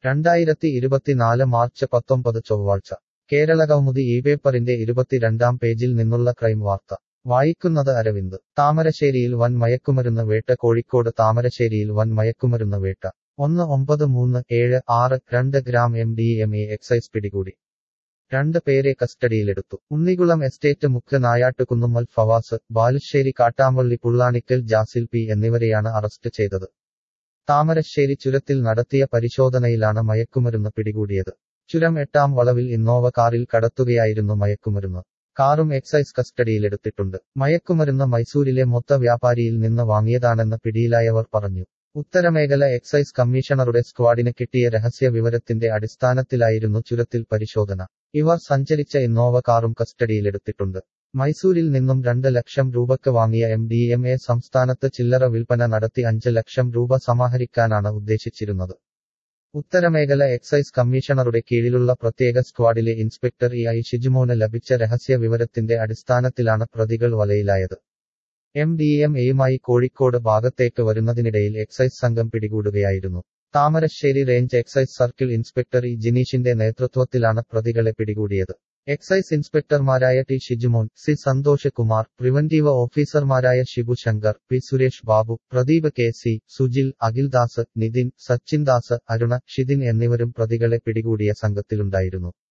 രണ്ടായിരത്തി ഇരുപത്തിനാല് മാർച്ച് പത്തൊമ്പത് ചൊവ്വാഴ്ച കേരളകൗമുദി ഈ പേപ്പറിന്റെ ഇരുപത്തിരണ്ടാം പേജിൽ നിന്നുള്ള ക്രൈം വാർത്ത വായിക്കുന്നത് അരവിന്ദ് താമരശ്ശേരിയിൽ വൻ മയക്കുമരുന്ന് വേട്ട കോഴിക്കോട് താമരശ്ശേരിയിൽ വൻ മയക്കുമരുന്ന് വേട്ട ഒന്ന് ഒമ്പത് മൂന്ന് ഏഴ് ആറ് രണ്ട് gram M D M A excise പിടികൂടി രണ്ട് പേരെ കസ്റ്റഡിയിലെടുത്തു ഉണ്ണികുളം എസ്റ്റേറ്റ് മുഖ്യ നായാട്ടുകുന്നുമ്മൽ ഫവാസ് ബാലുശ്ശേരി കാട്ടാമ്പള്ളി പുള്ളാണിക്കൽ ജാസിൽ പി എന്നിവരെയാണ് അറസ്റ്റ് ചെയ്തത് താമരശ്ശേരി ചുരത്തിൽ നടത്തിയ പരിശോധനയിലാണ് മയക്കുമരുന്ന് പിടികൂടിയത് ചുരം എട്ടാം വളവിൽ ഇന്നോവ കാറിൽ കടത്തുകയായിരുന്നു മയക്കുമരുന്ന് കാറും എക്സൈസ് കസ്റ്റഡിയിലെടുത്തിട്ടുണ്ട് മയക്കുമരുന്ന് മൈസൂരിലെ മൊത്ത വ്യാപാരിയിൽ നിന്ന് വാങ്ങിയതാണെന്ന് പിടിയിലായവർ പറഞ്ഞു ഉത്തരമേഖല എക്സൈസ് കമ്മീഷണറുടെ സ്ക്വാഡിന് കിട്ടിയ രഹസ്യ വിവരത്തിന്റെ അടിസ്ഥാനത്തിലായിരുന്നു ചുരത്തിൽ പരിശോധന ഇവർ സഞ്ചരിച്ച ഇന്നോവ കാറും കസ്റ്റഡിയിലെടുത്തിട്ടുണ്ട് മൈസൂരിൽ നിന്നും രണ്ട് ലക്ഷം രൂപയ്ക്ക് വാങ്ങിയ എം ഡി എം എ സംസ്ഥാനത്ത് ചില്ലറ വിൽപ്പന നടത്തി അഞ്ച് ലക്ഷം രൂപ സമാഹരിക്കാനാണ് ഉദ്ദേശിച്ചിരുന്നത് ഉത്തരമേഖല എക്സൈസ് കമ്മീഷണറുടെ കീഴിലുള്ള പ്രത്യേക സ്ക്വാഡിലെ ഇൻസ്പെക്ടർ ഇ ഐ ഷിജുമോന് ലഭിച്ച രഹസ്യ വിവരത്തിന്റെ അടിസ്ഥാനത്തിലാണ് പ്രതികൾ വലയിലായത് എം ഡി എം എയുമായി കോഴിക്കോട് ഭാഗത്തേക്ക് വരുന്നതിനിടയിൽ എക്സൈസ് സംഘം പിടികൂടുകയായിരുന്നു Thamarassery range excise circle inspector E ജിനീഷിന്റെ നേതൃത്വത്തിലാണ് പ്രതികളെ പിടികൂടിയത് എക്സൈസ് ഇൻസ്പെക്ടർമാരായ T Shijumon C Santhosh Kumar preventive ഓഫീസർമാരായ Shibu Shankar P Suresh Babu Pradeep K C Sujil Akhildas Nithin Sachindas Aruna Shithin എന്നിവരും പ്രതികളെ പിടികൂടിയ സംഘത്തിലുണ്ടായിരുന്നു